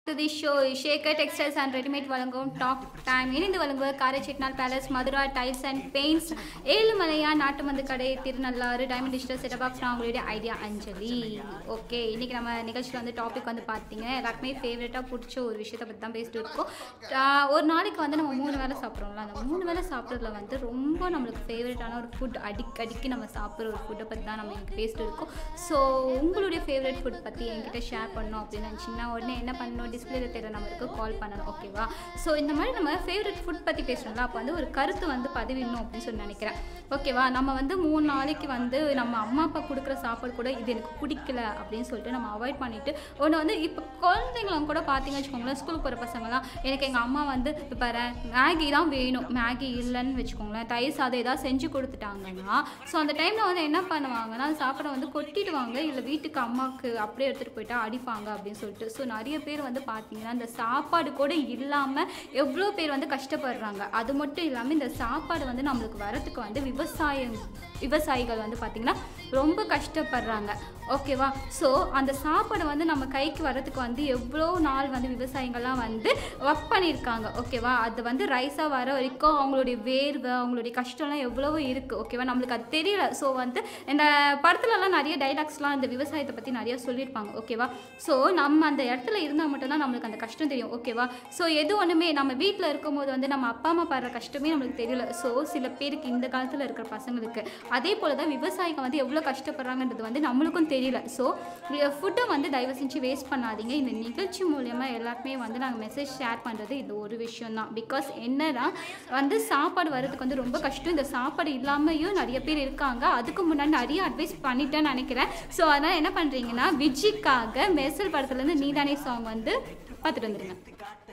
to the show Shekar textiles and readymade வழங்கும் top time இணைந்து வழங்குவர் காரைச்செட்டினால் palace Madura tiles and paints ஏழுமலையா நாட்டு மந்து கடை Thirunallar diamond digital set top box நான் உங்களுடைய ஐடியா அஞ்சலி ஓகே இன்னைக்கு நம்ம நிகழ்ச்சியில் வந்து டாபிக் வந்து பார்த்தீங்கன்னா எல்லாருக்குமே ஃபேவரட்டாக பிடிச்ச ஒரு விஷயத்தை பற்றி தான் பேசிட்டு இருக்கோம் ஆஹ் ஒரு நாளைக்கு வந்து நம்ம மூணு வேளை சாப்பிட்றோம்ல அந்த மூணு வேளை சாப்பிட்றதுல வந்து ரொம்ப நம்மளுக்கு ஃபேவரட்டான ஒரு ஃபுட் அடிக்கடிக்கு நம்ம சாப்பிட்ற ஒரு ஃபுட்டை பற்றி தான் நம்ம இன்னைக்கு பேசிட்டு இருக்கோம் ஸோ உங்களுடைய ஃபேவரட் ஃபுட் பற்றி என்கிட்ட ஷேர் பண்ணணும் அப்படின்னு நினச்சிங்கன்னா உடனே என்ன பண்ணணும் டிஸ்பிளேல தெரியல நம்பருக்கு கால் பண்ணணும் ஓகேவா ஸோ இந்த மாதிரி நம்ம ஃபேவரட் ஃபுட் பற்றி பேசுகிறோம்ல அப்போ வந்து ஒரு கருத்து வந்து பதிவிடணும் அப்படின்னு சொல்லி நினைக்கிறேன் ஓகேவா நம்ம வந்து மூணு நாளைக்கு வந்து நம்ம அம்மா அப்பா கொடுக்குற சாப்பாடு கூட இது எனக்கு பிடிக்கல அப்படின்னு சொல்லிட்டு நம்ம அவாய்ட் பண்ணிட்டு ஒன்று வந்து இப்போ குழந்தைங்களும் கூட பார்த்தீங்கன்னு வச்சுக்கோங்களேன் ஸ்கூலுக்கு போகிற பசங்களாம் எனக்கு எங்கள் அம்மா வந்து இப்போ பாரு மேகி தான் வேணும் மேகி இல்லைன்னு வச்சுக்கோங்களேன் தயிர் சாதம் ஏதாவது செஞ்சு கொடுத்துட்டாங்கன்னா ஸோ அந்த டைமில் வந்து என்ன பண்ணுவாங்கன்னா அந்த சாப்பாடை வந்து கொட்டிடுவாங்க இல்லை வீட்டுக்கு அம்மாவுக்கு அப்படியே எடுத்துகிட்டு போயிட்டா அடிப்பாங்க அப்படின்னு சொல்லிட்டு ஸோ நிறைய பேர் வந்து பார்த்தீங்கன்னா இந்த சாப்பாடு கூட இல்லாமல் எவ்வளோ பேர் வந்து கஷ்டப்படுறாங்க அது மட்டும் இல்லாமல் இந்த சாப்பாடு வந்து நம்மளுக்கு வரத்துக்கு வந்து விவசாயம் விவசாயிகள் வந்து பார்த்திங்கன்னா ரொம்ப கஷ்டப்படுறாங்க ஓகேவா ஸோ அந்த சாப்பாடு வந்து நம்ம கைக்கு வரதுக்கு வந்து எவ்வளோ நாள் வந்து விவசாயிகள்லாம் வந்து ஒர்க் பண்ணியிருக்காங்க ஓகேவா அது வந்து ரைஸாக வர வரைக்கும் அவங்களுடைய வேர்வை அவங்களுடைய கஷ்டம்லாம் எவ்வளவோ இருக்குது ஓகேவா நம்மளுக்கு அது தெரியல ஸோ வந்து இந்த படத்துலலாம் நிறைய டைலாக்ஸ்லாம் இந்த விவசாயத்தை பற்றி நிறைய சொல்லியிருப்பாங்க ஓகேவா ஸோ நம்ம அந்த இடத்துல இருந்தால் மட்டும்தான் நம்மளுக்கு அந்த கஷ்டம் தெரியும் ஓகேவா ஸோ எது ஒன்றுமே நம்ம வீட்டில் இருக்கும்போது வந்து நம்ம அப்பா அம்மா படுற கஷ்டமே நம்மளுக்கு தெரியல ஸோ சில பேருக்கு இந்த காலத்தில் இருக்கிற பசங்களுக்கு அதே போல் தான் விவசாயிங்க வந்து எவ்வளோ கஷ்டப்படுறாங்கன்றது வந்து நம்மளுக்கும் தெரியல ஸோ ஃபுட்டை வந்து தயவு செஞ்சு வேஸ்ட் பண்ணாதீங்க இந்த நிகழ்ச்சி மூலயமா எல்லாருக்குமே வந்து நாங்கள் மெசேஜ் ஷேர் பண்ணுறது இது ஒரு விஷயம் தான் பிகாஸ் என்னன்னா வந்து சாப்பாடு வரதுக்கு வந்து ரொம்ப கஷ்டம் இந்த சாப்பாடு இல்லாமையும் நிறைய பேர் இருக்காங்க அதுக்கு முன்னாடி நிறைய அட்வைஸ் பண்ணிட்டேன்னு நினைக்கிறேன் ஸோ அதனால் என்ன பண்ணுறீங்கன்னா விஜிக்காக மெர்சல் படத்துலேருந்து நீதானே சாங் வந்து பார்த்துட்டு வந்துடுங்க